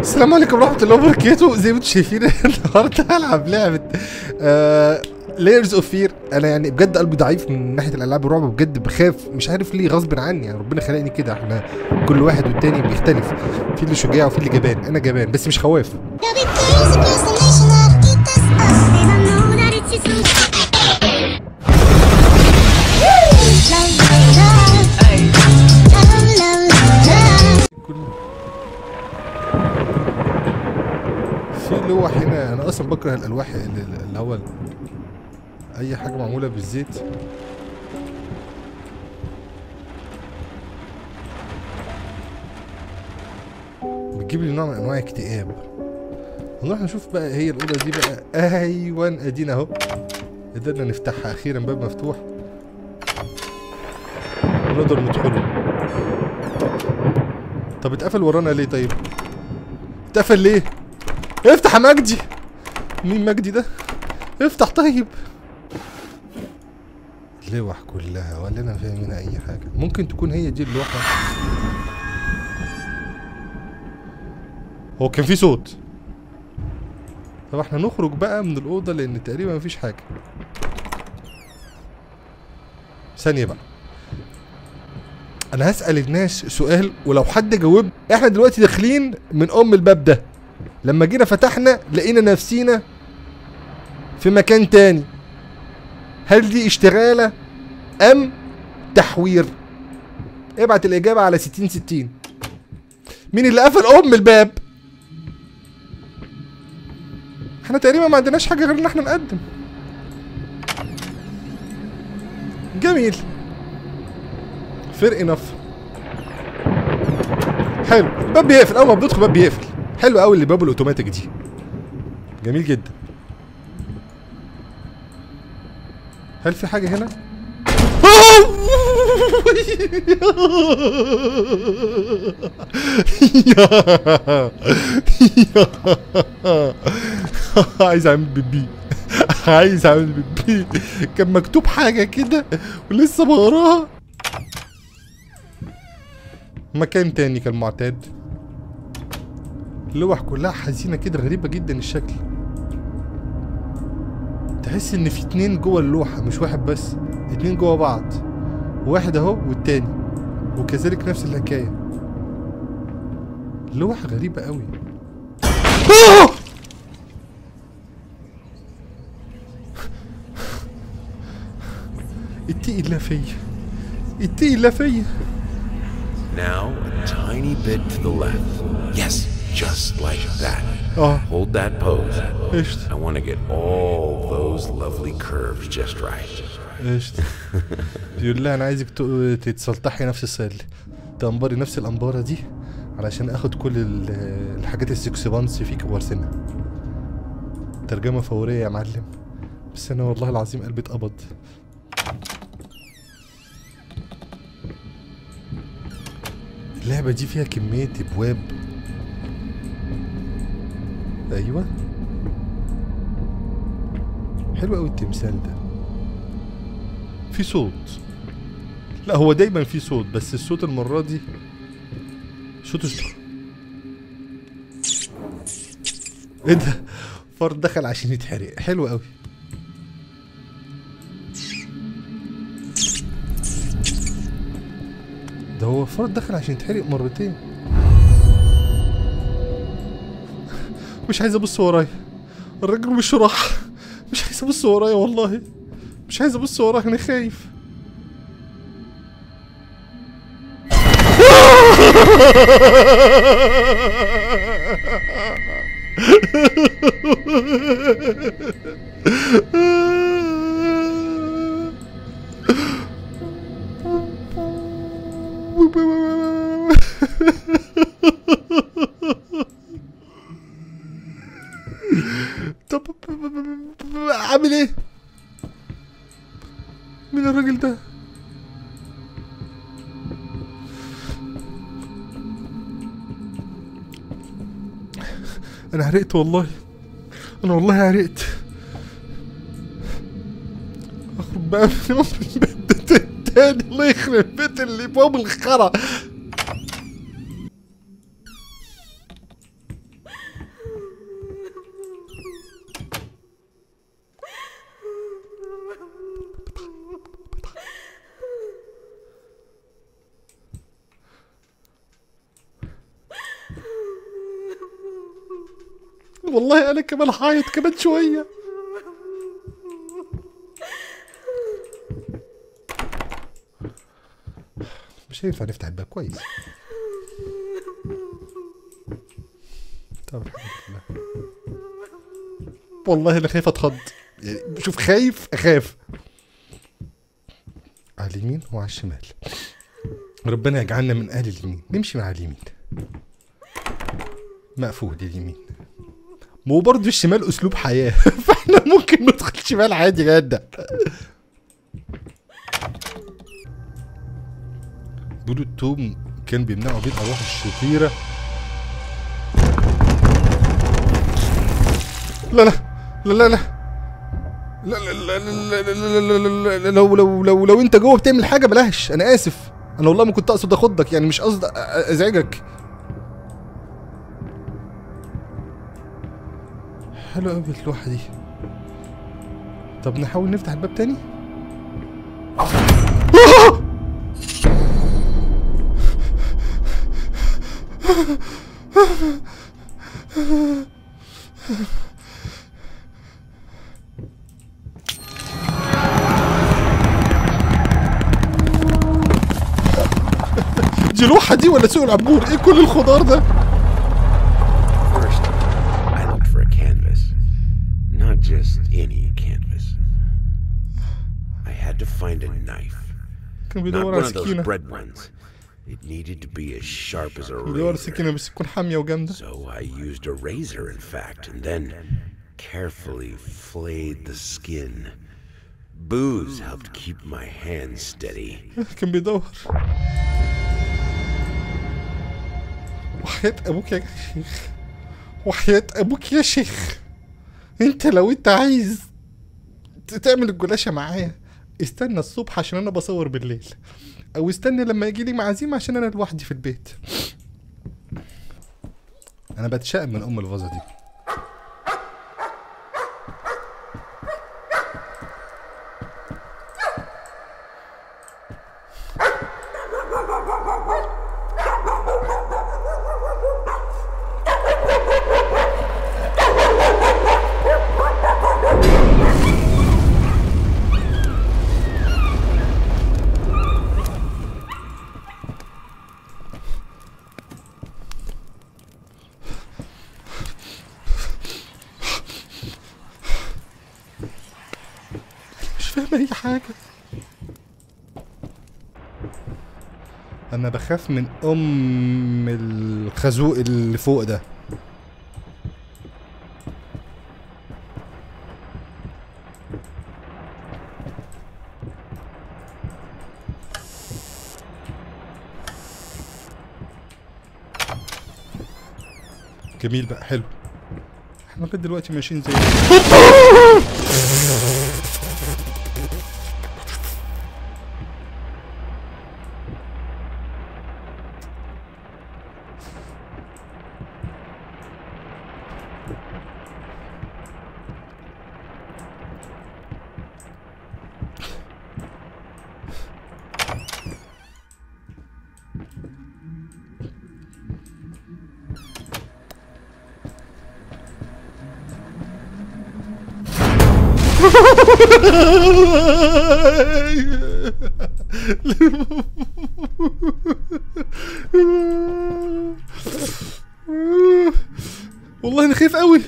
السلام عليكم ورحمة الله وبركاته زي ما انتم شايفين النهارده هلعب لعبة لايرز اوف فير انا يعني بجد قلبي ضعيف من ناحية الالعاب الرعب بجد بخاف مش عارف ليه غصب عني يعني ربنا خلقني كده احنا كل واحد والتاني بيختلف في اللي شجاع وفي اللي جبان انا جبان بس مش خواف There'll be days across the nation that'll eat us up. They don't know that it's just كل في لوح هنا انا اصلا بكره الالواح اللي اللي هو ال- اي حاجه معموله بالزيت بتجيب لي نوع من انواع اكتئاب نروح نشوف بقى هي الاوضه دي بقى ايوه ادينا اهو قدرنا نفتحها اخيرا باب مفتوح نقدر ندخله طب اتقفل ورانا ليه طيب اتقفل ليه افتح يا مجدي مين مجدي ده افتح طيب لوح كلها ولا انا فاهم منها اي حاجه ممكن تكون هي دي اللوحه هو كان في صوت طب احنا نخرج بقى من الاوضه لان تقريبا مفيش حاجه ثانيه بقى انا هسال الناس سؤال ولو حد جاوب احنا دلوقتي داخلين من ام الباب ده لما جينا فتحنا لقينا نفسينا في مكان تاني هل دي اشتغالة ام تحوير ابعت الاجابة على 60 60 مين اللي قفل ام الباب احنا تقريبا ما عندناش حاجة غير ان احنا نقدم جميل فير انف حلو الباب بيقفل اول ما بندخل الباب بيقفل حلو قوي اللي بابه الاوتوماتيك دي جميل جدا هل في حاجه هنا عايز اعمل بيبي عايز اعمل بيبي كان مكتوب حاجه كده ولسه بقراها مكان تاني كالمعتاد اللوح كلها حزينة كده غريبة جدا الشكل تحس ان في اتنين جوه اللوحة مش واحد بس اتنين جوه بعض واحد اهو والتاني وكذلك نفس الحكاية لوحة غريبة قوي آه! اتقي الله فيا اتقي الله فيا Now, a tiny bit to the left. Yes, just like that. اه Hold that pose. قشطة I want to get all those lovely curves just right. قشطة بيقول لها انا عايزك تق- تتسلطحي نفس السل تنبري نفس الانبارة دي علشان اخد كل ال- الحاجات السكسبانس فيك وارسمها ترجمة فورية يا معلم بس انا والله العظيم قلبي اتقبض اللعبة دي فيها كمية ابواب ايوه حلو قوي التمثال ده في صوت لا هو دايما في صوت بس الصوت المرة دي صوت است- ايه ده فرد دخل عشان يتحرق حلو قوي ده هو فرد دخل عشان يتحرق مرتين مش عايز ابص ورايا الراجل مش راح مش عايز ابص ورايا والله مش عايز ابص ورايا انا خايف طب عامل ايه؟ مين الراجل ده؟ انا عرقت والله انا والله عرقت اخرج بقى من يوم البيت ده تاني الله يخرب بيت اللي باب الخرا والله انا كمان هعيط كمان شويه مش هينفع نفتح الباب كويس طب الحمد لله والله انا خايف اتخض يعني شوف خايف اخاف على اليمين وعلى الشمال ربنا يجعلنا من اهل اليمين نمشي مع اليمين مقفول اليمين مو برضه الشمال اسلوب حياه فاحنا ممكن ندخل شمال عادي جدا بيقولوا التوم كان بيمنعوا بيه الارواح الشريره لا لا لا لا لا لا لا لا لا لا لا لا لا لو لو لو لو انت جوه بتعمل حاجه بلاش انا اسف انا والله ما كنت اقصد اخضك يعني مش قصد أ- أ- ازعجك حلو قوي اللوحه دي طب نحاول نفتح الباب تاني دي لوحه دي ولا سوق العبور ايه كل الخضار ده First, I looked for a canvas. Not just any canvas. I had to find a knife. كان Not بيدور one على of those سكينه bread ones. It needed to be as sharp as a بيدور على razor. سكينه بس تكون حاميه وجامده So I used a razor, in fact, and then carefully flayed the skin. Booze helped keep my hands steady. كان بيدور وحياة ابوك يا شيخ وحياة ابوك يا شيخ انت لو انت عايز ت- تعمل الجلاشة معايا استنى الصبح عشان انا بصور بالليل او استنى لما يجي لي معازيم عشان انا لوحدي في البيت انا بتشائم من ام الفازة دي مش فاهم اي حاجة انا بخاف من ام الخازوق اللي فوق ده جميل بقى حلو احنا لغايه دلوقتي ماشيين زي والله انا خايف قوي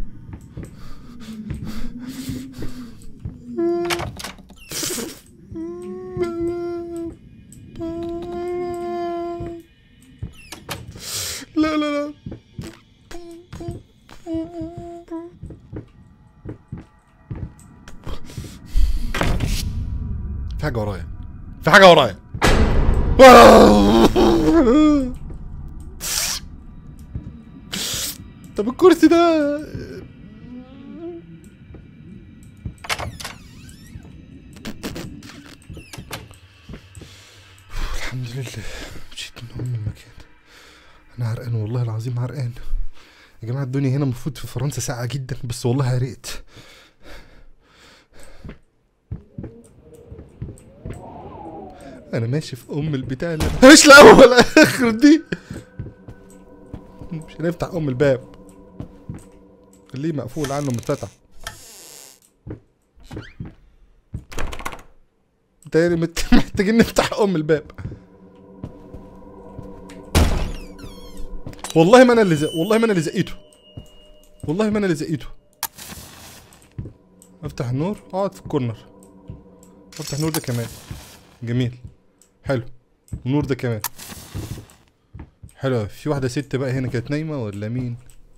لا لا لا في حاجة ورايا في حاجة ورايا طب الكرسي ده الحمد لله مشيت من ام المكان انا عرقان والله العظيم عرقان يا جماعه الدنيا هنا المفروض في فرنسا ساقعه جدا بس والله عرقت انا ماشي في ام البتاع اللي مش الاول ولا اخر دي مش هنفتح ام الباب خليه مقفول عنه متفتح تاني مت... محتاجين نفتح ام الباب والله ما انا اللي زق... والله ما انا اللي زقيته والله ما انا اللي زقيته افتح النور اقعد في الكورنر افتح النور ده كمان جميل حلو النور ده كمان حلو أوي. في واحدة ست بقى هنا كانت نايمة ولا مين؟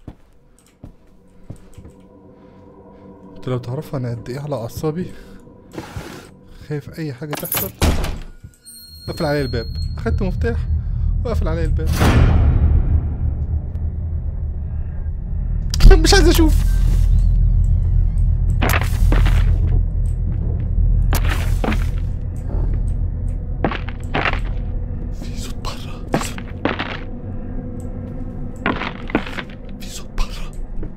انت لو تعرفوا انا قد ايه على اعصابي خايف اي حاجة تحصل قفل عليا الباب اخدت مفتاح وقفل عليا الباب مش عايز اشوف في صوت برا في صوت برا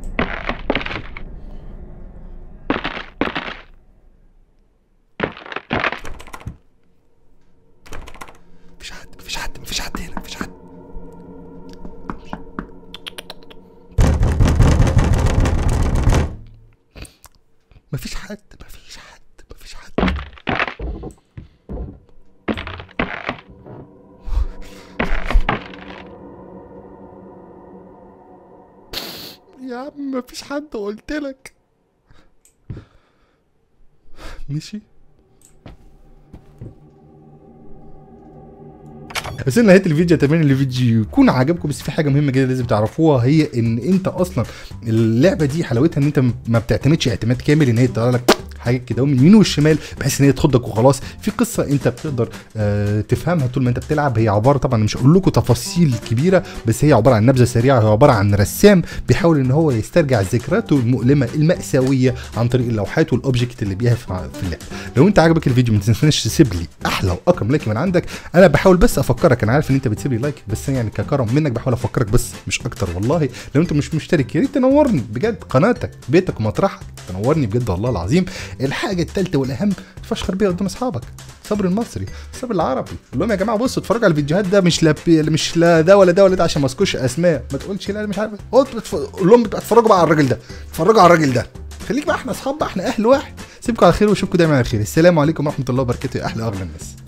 مفيش حد مفيش حد مفيش حد هنا مفيش حد مفيش حد مفيش حد مفيش حد يا عم مفيش حد قلت لك مشي بس نهايه الفيديو اتمنى ان الفيديو يكون عجبكم بس في حاجه مهمه جدا لازم تعرفوها هي ان انت اصلا اللعبه دي حلاوتها ان انت ما بتعتمدش اعتماد كامل ان هي تطلع لك حاجات كده من اليمين والشمال بحيث ان هي تخضك وخلاص في قصه انت بتقدر آه تفهمها طول ما انت بتلعب هي عباره طبعا مش هقول لكم تفاصيل كبيره بس هي عباره عن نبذه سريعه هي عباره عن رسام بيحاول ان هو يسترجع ذكرياته المؤلمه الماساويه عن طريق اللوحات والاوبجكت اللي بيها في في اللعبه لو انت عجبك الفيديو ما تنساش تسيب لي احلى واكرم لايك من عندك انا بحاول بس افكرك انا عارف ان انت بتسيب لي لايك بس يعني ككرم منك بحاول افكرك بس مش اكتر والله لو انت مش مشترك يا ريت تنورني بجد قناتك بيتك ومطرحك تنورني بجد والله العظيم الحاجه الثالثه والاهم تفشخر بيها قدام اصحابك صبر المصري صبر العربي قول لهم يا جماعه بصوا اتفرجوا على الفيديوهات ده مش لا مش لا ده ولا ده ولا ده عشان ما اذكرش اسماء ما تقولش لا مش عارف قول قول لهم اتفرجوا بقى على الراجل ده اتفرجوا على الراجل ده خليك بقى احنا اصحاب بقى احنا اهل واحد سيبكم على خير واشوفكم دايما على خير السلام عليكم ورحمه الله وبركاته يا احلى واغلى الناس